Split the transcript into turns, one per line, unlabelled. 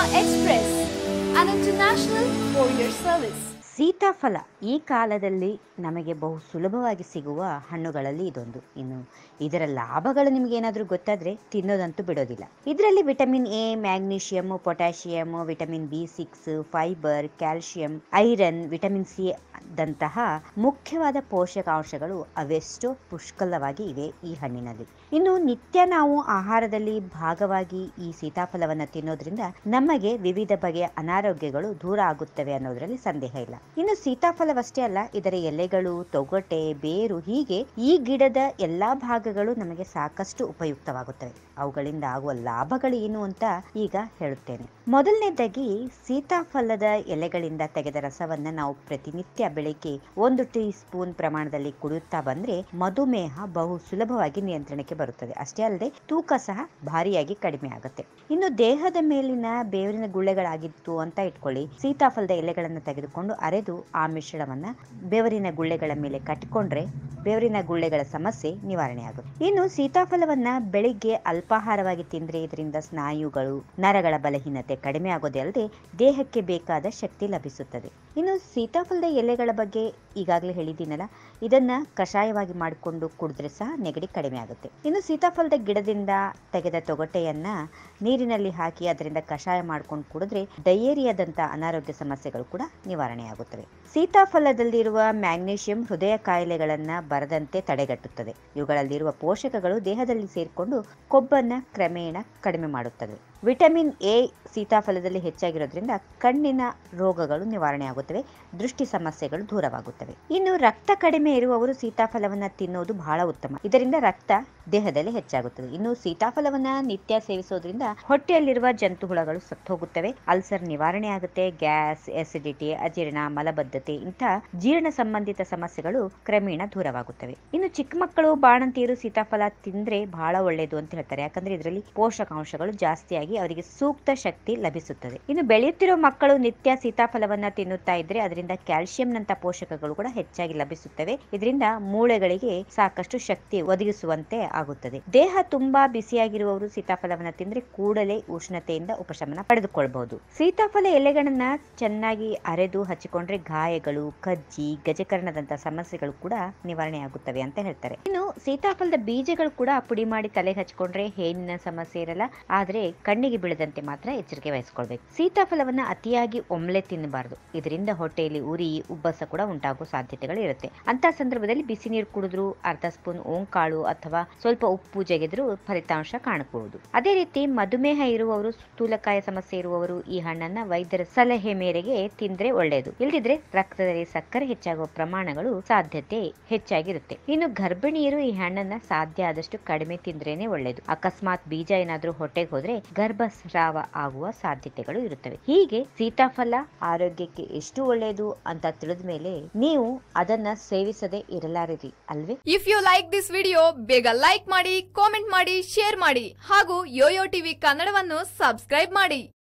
Express, an international courier service.
ಸೀತಾಫಲ ಈ ಕಾಲದಲ್ಲಿ ನಮಗೆ ಬಹು ಸುಲಭವಾಗಿ ಸಿಗುವ ಹಣ್ಣುಗಳಲ್ಲಿ ಇದೊಂದು ಇನ್ನು ಇದರ ಲಾಭಗಳು ನಿಮ್ಗೆ ಏನಾದರೂ ಗೊತ್ತಾದ್ರೆ ತಿನ್ನೋದಂತೂ ಬಿಡೋದಿಲ್ಲ ಇದರಲ್ಲಿ vitamin A magnesium potassium vitamin B six fibre calcium iron vitamin C ದಂತಹ ಮುಖ್ಯವಾದ ಪೋಷಕಾಂಶಗಳು ಅವೆಷ್ಟೋ ಪುಷ್ಕಲವಾಗಿ ಇವೆ ಈ ಹಣ್ಣಿನಲ್ಲಿ ಇನ್ನು ನಿತ್ಯ ನಾವು ಆಹಾರದಲ್ಲಿ ಭಾಗವಾಗಿ ಈ ಸೀತಾಫಲವನ್ನು ತಿನ್ನೋದ್ರಿಂದ ನಮಗೆ ವಿವಿಧ ಬಗೆಯ ಅನಾರೋಗ್ಯಗಳು ದೂರ ಆಗುತ್ತವೆ ಅನ್ನೋದ್ರಲ್ಲಿ ಸಂದೇಹ ಇಲ್ಲ ಇನ್ನು ಸೀತಾಫಲವಷ್ಟೇ ಅಲ್ಲ ಇದರ ಎಲೆಗಳು ತೊಗಟೆ ಬೇರು ಹೀಗೆ ಈ ಗಿಡದ ಎಲ್ಲಾ ಭಾಗಗಳು ನಮಗೆ ಸಾಕಷ್ಟು ಉಪಯುಕ್ತವಾಗುತ್ತವೆ ಅವುಗಳಿಂದ ಆಗುವ ಲಾಭಗಳು ಏನು ಅಂತ ಈಗ ಹೇಳುತ್ತೇನೆ ಮೊದಲನೇದಾಗಿ ಸೀತಾಫಲದ ಎಲೆಗಳಿಂದ ತೆಗೆದ ರಸವನ್ನ ನಾವು ಪ್ರತಿನಿತ್ಯ ಬೆಳಿಗ್ಗೆ ಒಂದು ಟೀ ಸ್ಪೂನ್ ಪ್ರಮಾಣದಲ್ಲಿ ಕುಡಿಯುತ್ತಾ ಬಂದ್ರೆ ಮಧುಮೇಹ ಬಹು ಸುಲಭವಾಗಿ ನಿಯಂತ್ರಣಕ್ಕೆ ಬರುತ್ತದೆ ಅಷ್ಟೇ ಅಲ್ಲದೆ ತೂಕ ಸಹ ಭಾರಿಯಾಗಿ ಕಡಿಮೆ ಆಗುತ್ತೆ ಇನ್ನು ದೇಹದ ಮೇಲಿನ ಬೇವಿನ ಗುಳ್ಳೆಗಳಾಗಿತ್ತು ಅಂತ ಇಟ್ಕೊಳ್ಳಿ ಸೀತಾಫಲದ ಎಲೆಗಳನ್ನು ತೆಗೆದುಕೊಂಡು ಅರೆದು ಆ ಮಿಶ್ರಣವನ್ನ ಬೆವರಿನ ಗುಳ್ಳೆಗಳ ಮೇಲೆ ಕಟ್ಟಿಕೊಂಡ್ರೆ ಬೆವರಿನ ಗುಳ್ಳೆಗಳ ಸಮಸ್ಯೆ ನಿವಾರಣೆ ಆಗುತ್ತೆ ಇನ್ನು ಸೀತಾಫಲವನ್ನ ಬೆಳಿಗ್ಗೆ ಅಲ್ಪಾಹಾರವಾಗಿ ತಿಂದ್ರೆ ಇದರಿಂದ ಸ್ನಾಯುಗಳು ನರಗಳ ಬಲಹೀನತೆ ಕಡಿಮೆ ಆಗೋದೇ ಅಲ್ಲದೆ ದೇಹಕ್ಕೆ ಬೇಕಾದ ಶಕ್ತಿ ಲಭಿಸುತ್ತದೆ ಇನ್ನು ಸೀತಾಫಲದ ಎಲೆಗಳ ಬಗ್ಗೆ ಈಗಾಗಲೇ ಹೇಳಿದ್ದೀನಲ್ಲ ಇದನ್ನ ಕಷಾಯವಾಗಿ ಮಾಡಿಕೊಂಡು ಕುಡಿದ್ರೆ ಸಹ ನೆಗಡಿ ಕಡಿಮೆ ಆಗುತ್ತೆ ಇನ್ನು ಸೀತಾಫಲದ ಗಿಡದಿಂದ ತೆಗೆದ ತೊಗಟೆಯನ್ನ ನೀರಿನಲ್ಲಿ ಹಾಕಿ ಅದರಿಂದ ಕಷಾಯ ಮಾಡ್ಕೊಂಡು ಕುಡಿದ್ರೆ ಡಯೇರಿಯಾದಂತ ಅನಾರೋಗ್ಯ ಸಮಸ್ಯೆಗಳು ಕೂಡ ನಿವಾರಣೆ ಆಗುತ್ತವೆ ಸೀತಾಫಲದಲ್ಲಿರುವ ಮ್ಯಾಗ್ನೀಷಿಯಂ ಹೃದಯ ಕಾಯಿಲೆಗಳನ್ನ ಬರದಂತೆ ತಡೆಗಟ್ಟುತ್ತದೆ ಇವುಗಳಲ್ಲಿರುವ ಪೋಷಕಗಳು ದೇಹದಲ್ಲಿ ಸೇರಿಕೊಂಡು ಕೊಬ್ಬನ್ನ ಕ್ರಮೇಣ ಕಡಿಮೆ ಮಾಡುತ್ತದೆ ವಿಟಮಿನ್ ಎ ಸೀತಾಫಲದಲ್ಲಿ ಹೆಚ್ಚಾಗಿರೋದ್ರಿಂದ ಕಣ್ಣಿನ ರೋಗಗಳು ನಿವಾರಣೆ ಆಗುತ್ತವೆ ದೃಷ್ಟಿ ಸಮಸ್ಯೆಗಳು ದೂರವಾಗುತ್ತವೆ ಇನ್ನು ರಕ್ತ ಕಡಿಮೆ ಇರುವವರು ಸೀತಾಫಲವನ್ನ ತಿನ್ನೋದು ಬಹಳ ಉತ್ತಮ ಇದರಿಂದ ರಕ್ತ ದೇಹದಲ್ಲಿ ಹೆಚ್ಚಾಗುತ್ತದೆ ಇನ್ನು ಸೀತಾಫಲವನ್ನ ನಿತ್ಯ ಸೇವಿಸೋದ್ರಿಂದ ಹೊಟ್ಟೆಯಲ್ಲಿರುವ ಜಂತು ಹುಳಗಳು ಸತ್ತೋಗುತ್ತವೆ ಅಲ್ಸರ್ ನಿವಾರಣೆ ಆಗುತ್ತೆ ಗ್ಯಾಸ್ ಎಸಿಡಿಟಿ ಅಜೀರ್ಣ ಮಲಬದ್ಧತೆ ಇಂಥ ಜೀರ್ಣ ಸಂಬಂಧಿತ ಸಮಸ್ಯೆಗಳು ಕ್ರಮೇಣ ದೂರವಾಗುತ್ತವೆ ಇನ್ನು ಚಿಕ್ಕ ಮಕ್ಕಳು ಬಾಣಂತಿಯರು ಸೀತಾಫಲ ತಿಂದ್ರೆ ಬಹಳ ಒಳ್ಳೆಯದು ಅಂತ ಹೇಳ್ತಾರೆ ಯಾಕಂದ್ರೆ ಇದರಲ್ಲಿ ಪೋಷಕಾಂಶಗಳು ಜಾಸ್ತಿಯಾಗಿ ಅವರಿಗೆ ಸೂಕ್ತ ಶಕ್ತಿ ಲಭಿಸುತ್ತದೆ ಇನ್ನು ಬೆಳೆಯುತ್ತಿರೋ ಮಕ್ಕಳು ನಿತ್ಯ ಸೀತಾಫಲವನ್ನ ತಿನ್ನುತ್ತಾ ಇದ್ರೆ ಅದರಿಂದ ಕ್ಯಾಲ್ಸಿಯಂನಂತ ಪೋಷಕಗಳು ಕೂಡ ಹೆಚ್ಚಾಗಿ ಲಭಿಸುತ್ತವೆ ಇದರಿಂದ ಮೂಳೆಗಳಿಗೆ ಸಾಕಷ್ಟು ಶಕ್ತಿ ಒದಗಿಸುವಂತೆ ಆಗುತ್ತದೆ ದೇಹ ತುಂಬಾ ಬಿಸಿಯಾಗಿರುವವರು ಸೀತಾಫಲವನ್ನ ತಿಂದ್ರೆ ಕೂಡಲೇ ಉಷ್ಣತೆಯಿಂದ ಉಪಶಮನ ಪಡೆದುಕೊಳ್ಬಹುದು ಸೀತಾಫಲ ಎಲೆಗಳನ್ನ ಚೆನ್ನಾಗಿ ಅರೆದು ಹಚ್ಚಿಕೊಂಡ್ರೆ ಗಾಯಗಳು ಕಜ್ಜಿ ಗಜಕರ್ಣದಂತ ಸಮಸ್ಯೆಗಳು ಕೂಡ ನಿವಾರಣೆ ಆಗುತ್ತವೆ ಅಂತ ಹೇಳ್ತಾರೆ ಇನ್ನು ಸೀತಾಫಲದ ಬೀಜಗಳು ಕೂಡ ಪುಡಿ ಮಾಡಿ ತಲೆಗೆ ಹಚ್ಕೊಂಡ್ರೆ ಹೇನಿನ ಸಮಸ್ಯೆ ಇರಲ್ಲ ಆದ್ರೆ ಕಣ್ಣಿಗೆ ಬೀಳದಂತೆ ಮಾತ್ರ ಎಚ್ಚರಿಕೆ ವಹಿಸ್ಕೊಳ್ಬೇಕು ಸೀತಾಫಲವನ್ನ ಅತಿಯಾಗಿ ಒಮ್ಲೆ ತಿನ್ನಬಾರದು ಇದರಿಂದ ಹೊಟ್ಟೆಯಲ್ಲಿ ಉರಿ ಉಬ್ಬಸ ಕೂಡ ಉಂಟಾಗುವ ಸಾಧ್ಯತೆಗಳು ಇರುತ್ತೆ ಅಂತ ಸಂದರ್ಭದಲ್ಲಿ ಬಿಸಿ ನೀರು ಕುಡಿದ್ರು ಅರ್ಧ ಸ್ಪೂನ್ ಓಂಕಾಳು ಅಥವಾ ಸ್ವಲ್ಪ ಉಪ್ಪು ಜಗೆದ್ರು ಫಲಿತಾಂಶ ಕಾಣಬಹುದು ಅದೇ ರೀತಿ ಮಧುಮೇಹ ಇರುವವರು ಸ್ಥೂಲಕಾಯ ಸಮಸ್ಯೆ ಇರುವವರು ಈ ಹಣ್ಣನ್ನ ವೈದ್ಯರ ಸಲಹೆ ಮೇರೆಗೆ ತಿಂದ್ರೆ ಒಳ್ಳೆಯದು ಇಲ್ದಿದ್ರೆ ರಕ್ತದಲ್ಲಿ ಸಕ್ಕರೆ ಹೆಚ್ಚಾಗುವ ಪ್ರಮಾಣಗಳು ಸಾಧ್ಯತೆ ಹೆಚ್ಚಾಗಿರುತ್ತೆ ಇನ್ನು ಗರ್ಭಿಣಿಯರು ಈ ಹಣ್ಣನ್ನ ಸಾಧ್ಯ ಆದಷ್ಟು ಕಡಿಮೆ ತಿಂದ್ರೇನೆ ಒಳ್ಳೆಯದು ಅಕಸ್ಮಾತ್ ಬೀಜ ಏನಾದ್ರೂ ಹೊಟ್ಟೆಗೆ ಹೋದ್ರೆ ಗರ್ಭಸ್ರಾವ ಆಗುವ ಸಾಧ್ಯತೆಗಳು ಇರುತ್ತವೆ ಹೀಗೆ ಸೀತಾಫಲ ಆರೋಗ್ಯಕ್ಕೆ ಎಷ್ಟು ಒಳ್ಳೆಯದು ಅಂತ ತಿಳಿದ ಮೇಲೆ ನೀವು ಅದನ್ನ ಸೇವಿಸದೆ ಇರಲಾರಿರಿ ಅಲ್ವೇ
if you like this video ಬೇಗ ಲೈಕ್ ಮಾಡಿ ಕಾಮೆಂಟ್ ಮಾಡಿ ಶೇರ್ ಮಾಡಿ ಹಾಗೂ ಯೋಯೋ ಟಿವಿ ಕನ್ನಡವನ್ನು ಸಬ್ಸ್ಕ್ರೈಬ್ ಮಾಡಿ